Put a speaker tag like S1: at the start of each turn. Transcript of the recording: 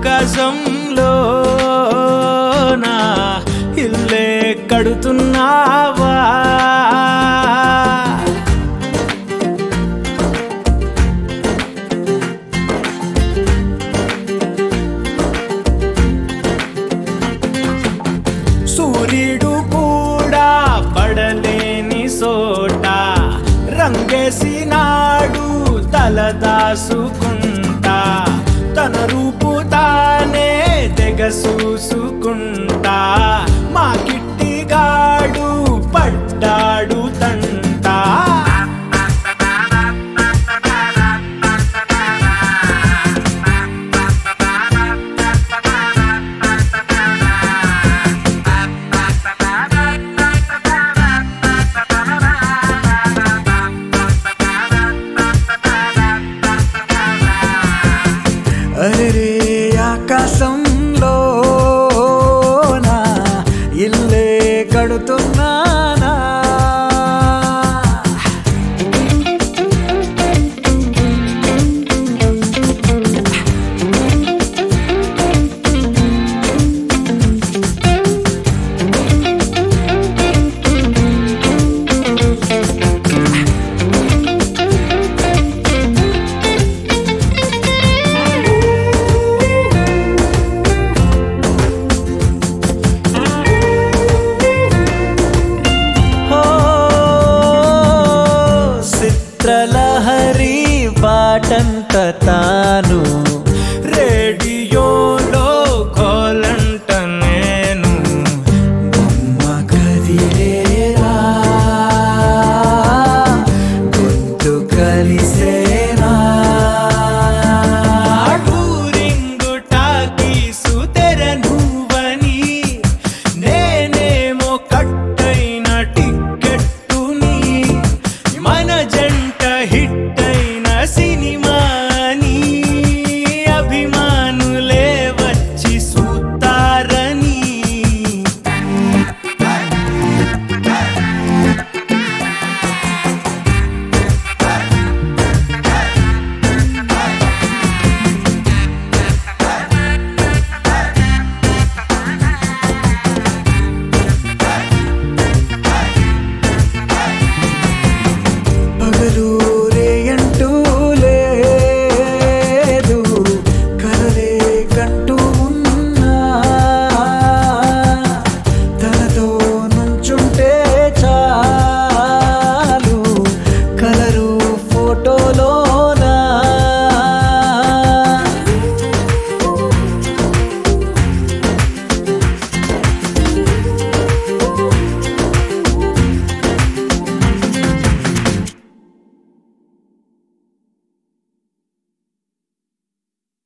S1: ఆకాశంలో నా ఇల్లే కడుతున్నావా సూర్యుడు కూడా పడలేని సోట రంగేసినాడు తల దాసుకుంటా తన రూపు తానే తెగ చూసుకుంటా మా కిట్టిగాడు పడ్డాడు తంటా అరే ఆకాశంలో నా ఇల్లే కడుతున్నానా ఓ చిత్రలహరి పాటంత తాను రేడియోలో కోలంట నేను బొమ్మ కదిలేరా గొంతు కలిసేనా టూరింగు టాకీసు తెరను